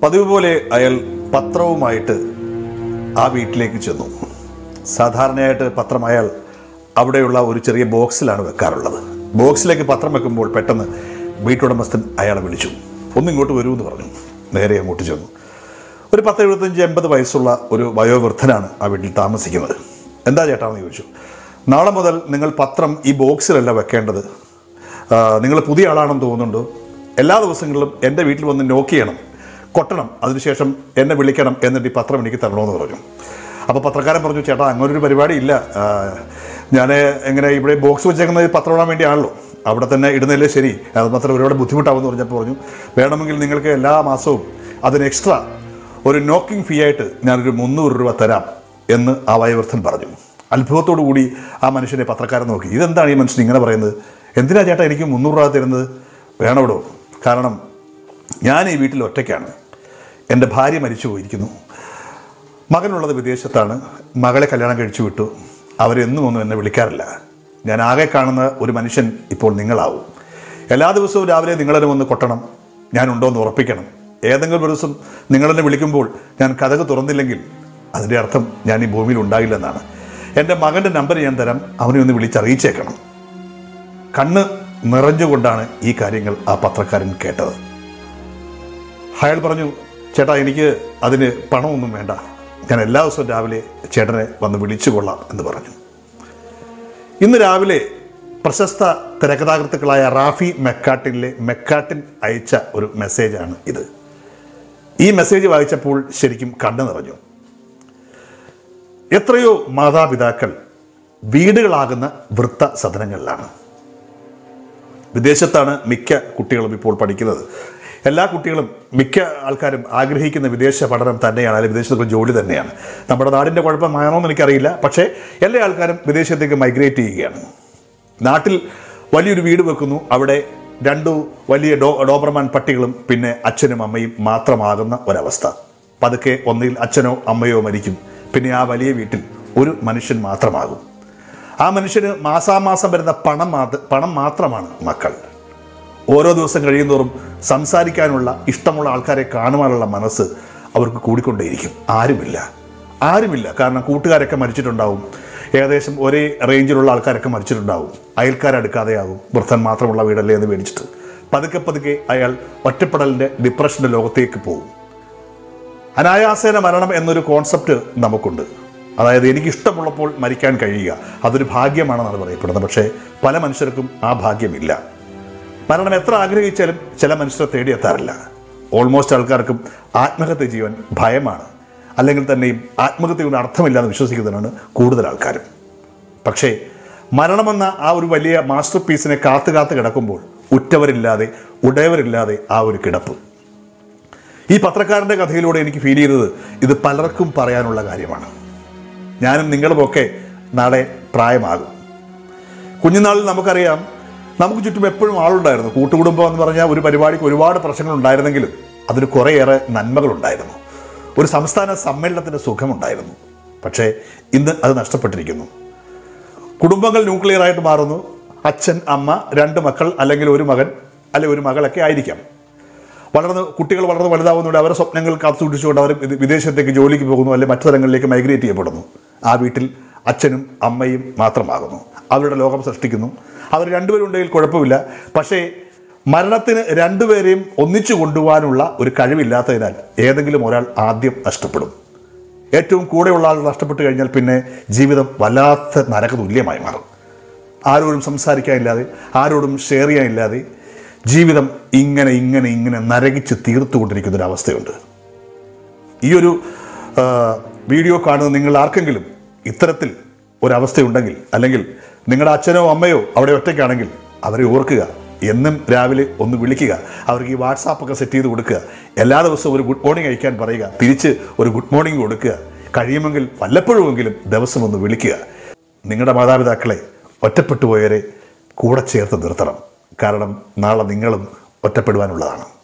പതിവ് പോലെ അയാൾ പത്രവുമായിട്ട് ആ വീട്ടിലേക്ക് ചെന്നു സാധാരണയായിട്ട് പത്രം അയാൾ അവിടെയുള്ള ഒരു ചെറിയ ബോക്സിലാണ് വെക്കാറുള്ളത് ബോക്സിലേക്ക് പത്രം വെക്കുമ്പോൾ പെട്ടെന്ന് വീട്ടുടമസ്ഥൻ അയാളെ വിളിച്ചു ഒന്ന് ഇങ്ങോട്ട് വരൂ എന്ന് പറഞ്ഞു നേരെ അങ്ങോട്ട് ചെന്നു ഒരു പത്ത് എഴുപത്തഞ്ച് എൺപത് വയസ്സുള്ള ഒരു വയോവൃദ്ധനാണ് ആ വീട്ടിൽ താമസിക്കുന്നത് എന്താ ചേട്ടാന്ന് ചോദിച്ചു നാളെ മുതൽ നിങ്ങൾ പത്രം ഈ ബോക്സിലല്ല വെക്കേണ്ടത് ആ, നിങ്ങൾ പുതിയ ആളാണെന്ന് തോന്നുന്നുണ്ടോ എല്ലാ ദിവസങ്ങളിലും എൻ്റെ വീട്ടിൽ വന്ന് നോക്ക് ചെയ്യണം കൊട്ടണം അതിനുശേഷം എന്നെ വിളിക്കണം എന്നിട്ട് ഈ പത്രം എനിക്ക് തരണമെന്ന് പറഞ്ഞു അപ്പോൾ പത്രക്കാരൻ പറഞ്ഞു ചേട്ടാ അങ്ങനൊരു പരിപാടി ഇല്ല ഞാൻ എങ്ങനെ ഇവിടെ ബോക്സ് വെച്ചേക്കുന്നത് പത്രം ഇടാൻ വേണ്ടിയാണല്ലോ അവിടെ തന്നെ ഇടുന്നതല്ലേ ശരി അത് മാത്രം ഒരുപാട് ബുദ്ധിമുട്ടാവുമെന്ന് പറഞ്ഞപ്പോൾ പറഞ്ഞു വേണമെങ്കിൽ നിങ്ങൾക്ക് എല്ലാ മാസവും അതിന് എക്സ്ട്രാ ഒരു നോക്കിംഗ് ഫീ ആയിട്ട് ഞാനൊരു മുന്നൂറ് രൂപ തരാം എന്ന് ആ വയോവൃദ്ധൻ പറഞ്ഞു അത്ഭുതത്തോടു കൂടി ആ മനുഷ്യനെ പത്രക്കാരൻ നോക്കി ഇതെന്താണ് ഈ മനുഷ്യൻ ഇങ്ങനെ പറയുന്നത് എന്തിനാ ചേട്ടാ എനിക്ക് മുന്നൂറ് രൂപ തരുന്നത് വേണമിടോ കാരണം ഞാൻ ഈ വീട്ടിൽ ഒറ്റയ്ക്കാണ് എൻ്റെ ഭാര്യ മരിച്ചു പോയിരിക്കുന്നു മകനുള്ളത് വിദേശത്താണ് മകളെ കല്യാണം കഴിച്ചു വിട്ടു അവരെന്നും ഒന്നും എന്നെ വിളിക്കാറില്ല ഞാൻ ആകെ കാണുന്ന ഒരു മനുഷ്യൻ ഇപ്പോൾ നിങ്ങളാവും എല്ലാ ദിവസവും രാവിലെ നിങ്ങളെന്നെ ഒന്ന് കൊട്ടണം ഞാനുണ്ടോ എന്ന് ഉറപ്പിക്കണം ഏതെങ്കിലും ഒരു ദിവസം നിങ്ങളെന്നെ വിളിക്കുമ്പോൾ ഞാൻ കഥക് തുറന്നില്ലെങ്കിൽ അതിൻ്റെ അർത്ഥം ഞാൻ ഈ ഭൂമിയിൽ ഉണ്ടാകില്ലെന്നാണ് എൻ്റെ മകൻ്റെ നമ്പർ ഞാൻ തരാം അവനെ ഒന്ന് വിളിച്ചറിയിച്ചേക്കണം കണ്ണ് നിറഞ്ഞുകൊണ്ടാണ് ഈ കാര്യങ്ങൾ ആ പത്രക്കാരൻ കേട്ടത് അയാൾ പറഞ്ഞു ചേട്ടാ എനിക്ക് അതിന് പണമൊന്നും വേണ്ട ഞാൻ എല്ലാ ദിവസവും രാവിലെ ചേട്ടനെ വന്ന് വിളിച്ചു കൊള്ളാം എന്ന് പറഞ്ഞു ഇന്ന് രാവിലെ പ്രശസ്ത തിരക്കഥാകൃത്തുക്കളായ റാഫി മെക്കാട്ടിനിലെ മെക്കാട്ടിൻ അയച്ച ഒരു മെസ്സേജാണ് ഇത് ഈ മെസ്സേജ് വായിച്ചപ്പോൾ ശരിക്കും കണ്ണു നിറഞ്ഞു എത്രയോ മാതാപിതാക്കൾ വീടുകളാകുന്ന വൃത്ത സദനങ്ങളിലാണ് വിദേശത്താണ് മിക്ക കുട്ടികളും ഇപ്പോൾ പഠിക്കുന്നത് എല്ലാ കുട്ടികളും മിക്ക ആൾക്കാരും ആഗ്രഹിക്കുന്ന വിദേശ പഠനം തന്നെയാണ് അല്ലെങ്കിൽ വിദേശത്തൊക്കെ ജോലി തന്നെയാണ് നമ്മുടെ നാടിൻ്റെ കുഴപ്പമാണോ എന്ന് എനിക്കറിയില്ല പക്ഷേ എല്ലാ ആൾക്കാരും വിദേശത്തേക്ക് മൈഗ്രേറ്റ് ചെയ്യുകയാണ് നാട്ടിൽ വലിയൊരു വീട് വെക്കുന്നു അവിടെ രണ്ടു വലിയ ഡോ ഡോബർമാൻ പട്ടികളും പിന്നെ അച്ഛനും അമ്മയും മാത്രമാകുന്ന ഒരവസ്ഥ പതുക്കെ ഒന്നിൽ അച്ഛനോ അമ്മയോ മരിക്കും പിന്നെ ആ വലിയ വീട്ടിൽ ഒരു മനുഷ്യൻ മാത്രമാകും ആ മനുഷ്യന് മാസാമാസം വരുന്ന പണം മാത്ര പണം മാത്രമാണ് മക്കൾ ഓരോ ദിവസം കഴിയുന്തോറും സംസാരിക്കാനുള്ള ഇഷ്ടമുള്ള ആൾക്കാരെ കാണുവാനുള്ള മനസ്സ് അവർക്ക് കൂടിക്കൊണ്ടേയിരിക്കും ആരുമില്ല ആരുമില്ല കാരണം കൂട്ടുകാരൊക്കെ മരിച്ചിട്ടുണ്ടാവും ഏകദേശം ഒരേ റേഞ്ചിലുള്ള ആൾക്കാരൊക്കെ മരിച്ചിട്ടുണ്ടാവും അയൽക്കാരടുക്കാതെയാകും വൃദ്ധൻ മാത്രമുള്ള വീടല്ലേ എന്ന് മേടിച്ചിട്ട് പതുക്കെ പതുക്കെ അയാൾ ഒറ്റപ്പെടലിൻ്റെ ഡിപ്രഷൻ്റെ ലോകത്തേക്ക് പോകും അനായാസേന മരണം എന്നൊരു കോൺസെപ്റ്റ് നമുക്കുണ്ട് അതായത് എനിക്ക് ഇഷ്ടമുള്ളപ്പോൾ മരിക്കാൻ കഴിയുക അതൊരു ഭാഗ്യമാണെന്നാണ് പറയപ്പെടുന്നത് പക്ഷേ പല മനുഷ്യർക്കും ആ ഭാഗ്യമില്ല മരണം എത്ര ആഗ്രഹിച്ചാലും ചില മനുഷ്യരെ തേടിയെത്താറില്ല ഓൾമോസ്റ്റ് ആൾക്കാർക്കും ആത്മഹത്യ ചെയ്യാൻ ഭയമാണ് അല്ലെങ്കിൽ തന്നെയും ആത്മഹത്യ കൊണ്ട് അർത്ഥമില്ലാന്ന് വിശ്വസിക്കുന്നവരാണ് കൂടുതൽ ആൾക്കാരും പക്ഷേ മരണമെന്ന ആ ഒരു വലിയ മാസ്റ്റർ പീസിനെ കാത്തു കാത്ത് കിടക്കുമ്പോൾ ഉറ്റവരില്ലാതെ ഉടയവരില്ലാതെ ആ ഒരു കിടപ്പ് ഈ പത്രക്കാരൻ്റെ കഥയിലൂടെ എനിക്ക് ഫീൽ ചെയ്തത് ഇത് പലർക്കും പറയാനുള്ള കാര്യമാണ് ഞാനും നിങ്ങളുമൊക്കെ നാളെ പ്രായമാകും കുഞ്ഞുനാളിൽ നമുക്കറിയാം നമുക്ക് ചുറ്റും എപ്പോഴും ആളുണ്ടായിരുന്നു കൂട്ടുകുടുംബം എന്ന് പറഞ്ഞാൽ ഒരു പരിപാടിക്ക് ഒരുപാട് പ്രശ്നങ്ങൾ ഉണ്ടായിരുന്നെങ്കിലും അതിന് കുറേയേറെ നന്മകളുണ്ടായിരുന്നു ഒരു സംസ്ഥാന സമ്മേളനത്തിൻ്റെ സുഖമുണ്ടായിരുന്നു പക്ഷേ ഇന്ന് അത് നഷ്ടപ്പെട്ടിരിക്കുന്നു കുടുംബങ്ങൾ ന്യൂക്ലിയർ ആയിട്ട് മാറുന്നു അച്ഛൻ അമ്മ രണ്ട് മക്കൾ അല്ലെങ്കിൽ ഒരു മകൻ അല്ലെങ്കിൽ ഒരു മകളൊക്കെ ആയിരിക്കാം വളർന്ന് കുട്ടികൾ വളർന്ന് വലുതാവുന്നതോടെ അവരുടെ സ്വപ്നങ്ങൾ കാത്തുസൂക്ഷിച്ചുകൊണ്ട് അവർ ഇത് വിദേശത്തേക്ക് ജോലിക്ക് പോകുന്നു അല്ലെങ്കിൽ മറ്റു സ്ഥലങ്ങളിലേക്ക് മൈഗ്രേറ്റ് ചെയ്യപ്പെടുന്നു ആ വീട്ടിൽ അച്ഛനും അമ്മയും മാത്രമാകുന്നു അവരുടെ ലോകം സൃഷ്ടിക്കുന്നു അവർ രണ്ടുപേരും ഉണ്ടെങ്കിൽ കുഴപ്പമില്ല പക്ഷേ മരണത്തിന് രണ്ടുപേരെയും ഒന്നിച്ചു കൊണ്ടുപോകാനുള്ള ഒരു കഴിവില്ലാത്തതിനാൽ ഏതെങ്കിലും ഒരാൾ ആദ്യം നഷ്ടപ്പെടും ഏറ്റവും കൂടെയുള്ള ആൾ നഷ്ടപ്പെട്ടു കഴിഞ്ഞാൽ പിന്നെ ജീവിതം വല്ലാത്ത നരക തുല്യമായി മാറും ആരോടും സംസാരിക്കാനില്ലാതെ ആരോടും ഷെയർ ചെയ്യാനില്ലാതെ ജീവിതം ഇങ്ങനെ ഇങ്ങനെ ഇങ്ങനെ നരകിച്ച് തീർത്തുകൊണ്ടിരിക്കുന്ന ഒരു അവസ്ഥയുണ്ട് ഈ ഒരു ആ, വീഡിയോ കാണുന്ന നിങ്ങൾ ആർക്കെങ്കിലും ഇത്തരത്തിൽ ഒരവസ്ഥയുണ്ടെങ്കിൽ അല്ലെങ്കിൽ നിങ്ങളുടെ അച്ഛനോ അമ്മയോ അവിടെ ഒറ്റയ്ക്കാണെങ്കിൽ അവരെ ഓർക്കുക എന്നും രാവിലെ ഒന്ന് വിളിക്കുക അവർക്ക് ഈ വാട്സാപ്പൊക്കെ സെറ്റ് ചെയ്ത് കൊടുക്കുക എല്ലാ ദിവസവും ഒരു ഗുഡ് മോർണിംഗ് അയക്കാൻ പറയുക തിരിച്ച് ഒരു ഗുഡ് മോർണിംഗ് കൊടുക്കുക കഴിയുമെങ്കിൽ വല്ലപ്പോഴുമെങ്കിലും ദിവസം ഒന്ന് വിളിക്കുക നിങ്ങളുടെ മാതാപിതാക്കളെ ഒറ്റപ്പെട്ടു പോയവരെ കൂടെ ചേർത്ത് നിർത്തണം കാരണം നാളെ നിങ്ങളും ഒറ്റപ്പെടുവാനുള്ളതാണ്